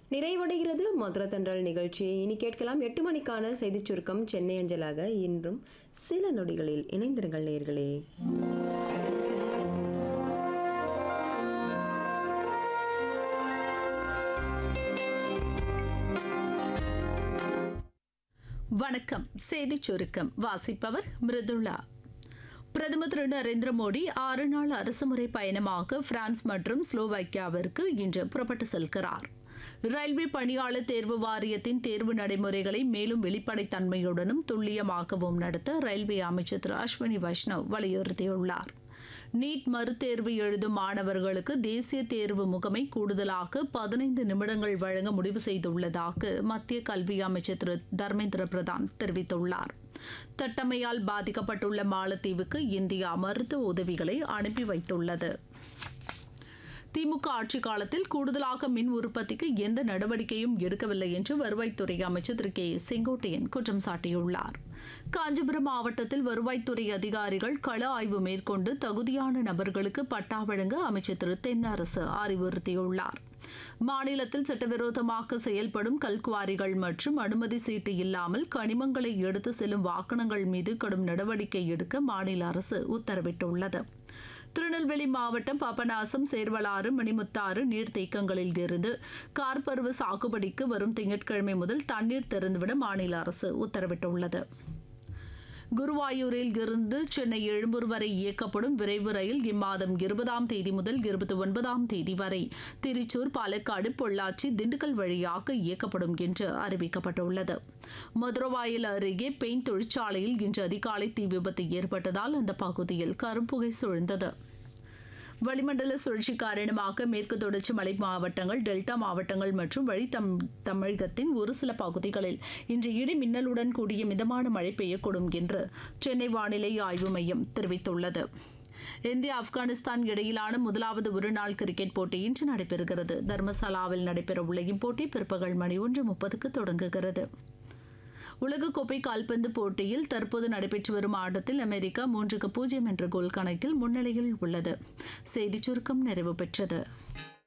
நிறைவடைகிறது மதுர தன்றல் நிகழ்ச்சி இனி கேட்கலாம் எட்டு மணிக்கான செய்திச் சுருக்கம் சென்னை அஞ்சலாக இன்றும் சில நொடிகளில் இணைந்திருங்கள் நேர்களே வணக்கம் செய்திச் சுருக்கம் வாசிப்பவர் மிருதுளா பிரதமர் திரு நரேந்திர மோடி ஆறு நாள் அரசுமுறை பயணமாக பிரான்ஸ் மற்றும் ஸ்லோவாக்கியாவிற்கு இன்று புறப்பட்டு செல்கிறார் ரயில்வே பணியாளர் தேர்வு வாரியத்தின் தேர்வு நடைமுறைகளை மேலும் வெளிப்படைத்தன்மையுடனும் துல்லியமாகவும் நடத்த ரயில்வே அமைச்சர் திரு அஸ்வினி வைஷ்ணவ் வலியுறுத்தியுள்ளார் நீட் மறுதேர்வு எழுதும் மாணவர்களுக்கு தேசிய தேர்வு முகமை கூடுதலாக பதினைந்து நிமிடங்கள் வழங்க முடிவு செய்துள்ளதாக மத்திய கல்வி அமைச்சர் திரு தர்மேந்திர பிரதான் தெரிவித்துள்ளார் தட்டமையால் பாதிக்கப்பட்டுள்ள மாலத்தீவுக்கு இந்தியா மருத்துவ உதவிகளை அனுப்பி வைத்துள்ளது திமுக ஆட்சி காலத்தில் கூடுதலாக மின் உற்பத்திக்கு எந்த நடவடிக்கையும் எடுக்கவில்லை என்று வருவாய்த்துறை அமைச்சர் திரு கே செங்கோட்டையன் குற்றம் சாட்டியுள்ளார் காஞ்சிபுரம் மாவட்டத்தில் வருவாய்த்துறை அதிகாரிகள் கள ஆய்வு மேற்கொண்டு தகுதியான நபர்களுக்கு பட்டா வழங்க அமைச்சர் திரு தென்னரசு அறிவுறுத்தியுள்ளார் மாநிலத்தில் சட்டவிரோதமாக செயல்படும் கல்குவாரிகள் மற்றும் அனுமதி சீட்டு இல்லாமல் கனிமங்களை எடுத்து செல்லும் வாகனங்கள் மீது கடும் நடவடிக்கை எடுக்க மாநில அரசு உத்தரவிட்டுள்ளது திருநெல்வேலி மாவட்டம் பாபநாசம் சேர்வலாறு மணிமுத்தாறு நீர்த்தேக்கங்களில் இருந்து கார்பருவ சாகுபடிக்கு வரும் திங்கட்கிழமை முதல் தண்ணீர் திறந்துவிட மாநில அரசு உத்தரவிட்டுள்ளது குருவாயூரில் இருந்து சென்னை எழும்பூர் வரை இயக்கப்படும் விரைவு ரயில் இம்மாதம் இருபதாம் தேதி முதல் இருபத்தி ஒன்பதாம் தேதி வரை திருச்சூர் பாலக்காடு பொள்ளாச்சி திண்டுக்கல் வழியாக இயக்கப்படும் என்று அறிவிக்கப்பட்டுள்ளது மதுரவாயில் அருகே பெயிண்ட் தொழிற்சாலையில் இன்று அதிகாலை தீ விபத்து ஏற்பட்டதால் அந்த பகுதியில் கரும்புகை சூழ்ந்தது வளிமண்டல சுழற்சி காரணமாக மேற்கு தொடர்ச்சி மலை மாவட்டங்கள் டெல்டா மாவட்டங்கள் மற்றும் வழி தம் தமிழகத்தின் ஒரு சில பகுதிகளில் இன்று இடி மின்னலுடன் கூடிய மிதமான மழை பெய்யக்கூடும் என்று சென்னை வானிலை ஆய்வு மையம் தெரிவித்துள்ளது இந்தியா ஆப்கானிஸ்தான் இடையிலான முதலாவது ஒருநாள் கிரிக்கெட் போட்டி இன்று நடைபெறுகிறது தர்மசாலாவில் நடைபெறவுள்ள இப்போட்டி பிற்பகல் மணி ஒன்று முப்பதுக்கு தொடங்குகிறது உலகக்கோப்பை கால்பந்து போட்டியில் தற்போது நடைபெற்று வரும் ஆட்டத்தில் அமெரிக்கா மூன்றுக்கு பூஜ்ஜியம் என்ற கோல் கணக்கில் முன்னிலையில் உள்ளது செய்திச் சுருக்கம் நிறைவு பெற்றது